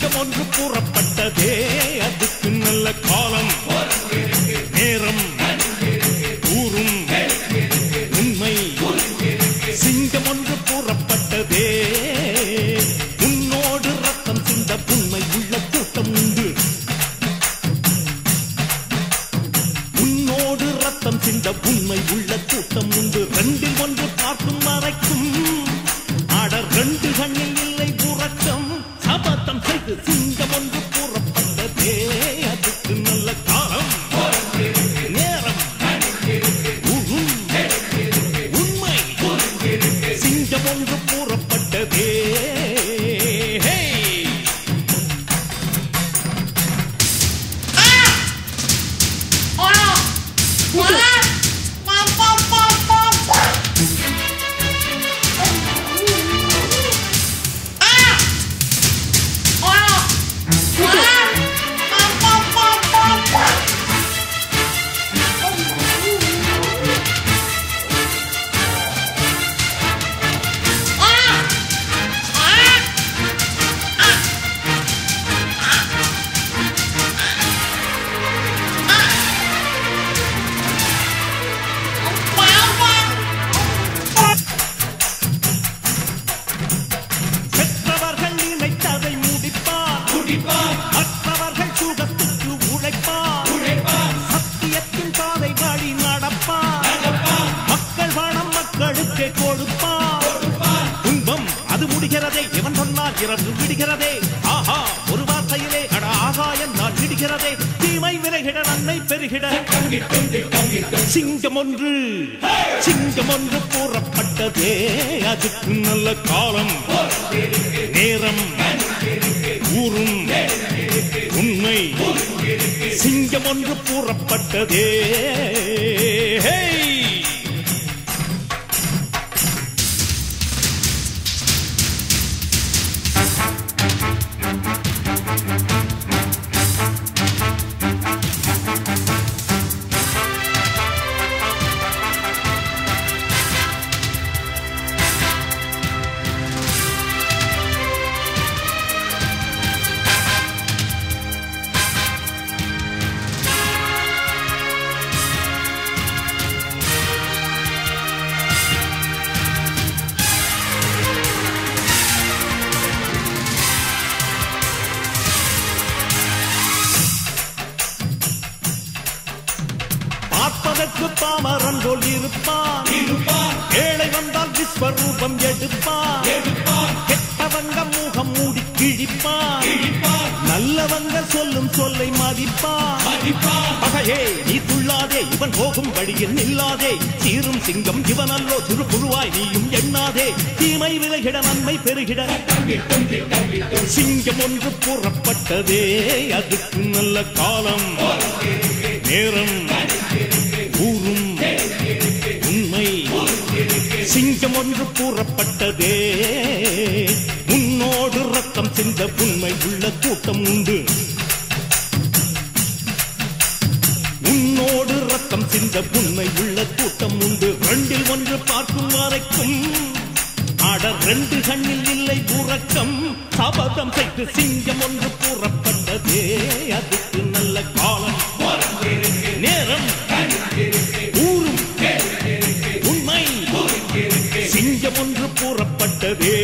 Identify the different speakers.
Speaker 1: சிங்கம் ஒன்று கூறப்பட்டதே அதுக்கு நல்ல காலம் நேரம் ஊரும் உண்மை சிங்கம் ஒன்று கூறப்பட்டதே உன்னோடு ரத்தம் சிந்த உண்மை உள்ள கூட்டம் உண்டு உன்னோடு ரத்தம் சிந்த உண்மை உள்ள கூட்டம் உண்டு ரெண்டில் ஒன்று பார்க்கும் மறைக்கும் ஆட ரெண்டு கண்ணில் இல்லை உறக்கம் சபதம் செய்து சிங்கம் ஒன்று கூறப்பட்டதே அதுக்கு நல்ல காலம் நேரம் உகும், உண்மை சிங்கம் ஒன்று கூறப்பட்டதே ஹே! பெற்றவர்கள் நினைத்ததை முடிப்பார் மற்றவர்கள் சுகத்துக்கு உழைப்பார் சத்தியத்தின் பாதை வழி நடப்பார் மக்கள் பணம் மக்களுக்கு கொடுப்பார் துன்பம் அது முடிகிறதே இவன் சொன்னால் இரவு விடுகிறதே ஆஹா ஒரு வார்த்தையிலே அட ஆகா என்றால் விடுகிறதே தீமை விலகிட நன்மை பெருகிட சிங்கம் ஒன்று சிங்கம் ஒன்று கூறப்பட்டதே அதுக்கு நல்ல காலம் நேரம் ஊரும் உண்மை சிங்கம் ஒன்று கூறப்பட்டதே ஹேய்! பார்ப்பதற்கு பாமரன் போல் இருப்பான் ஏழை வந்தால் விஸ்வரூபம் எடுப்பான் கெட்டவங்க முகம் மூடி கிழிப்பான் நல்லவங்க சொல்லும் சொல்லை மதிப்பான் பகையே நீ துள்ளாதே இவன் போகும் வழியில் நில்லாதே சீரும் சிங்கம் இவன் அல்லோ சிறு புழுவாய் நீயும் எண்ணாதே தீமை விலகிட நன்மை பெருகிட சிங்கம் ஒன்று புறப்பட்டதே அதுக்கு நல்ல காலம் நேரம் ஊரும் உண்மை சிங்கம் ஒன்று கூறப்பட்டதே உன்னோடு ரத்தம் சிந்த உண்மை உள்ள கூட்டம் உண்டு உன்னோடு ரத்தம் சிந்த உண்மை உள்ள கூட்டம் உண்டு ரெண்டில் ஒன்று பார்க்கும் வரைக்கும் ஆட ரெண்டு கண்ணில் இல்லை உறக்கம் சபதம் செய்து சிங்கம் ஒன்று கூறப்பட்டதே அதுக்கு நல்ல காலம் நேரம் ஊரும் உண்மை சிங்கம் ஒன்று கூறப்பட்டதே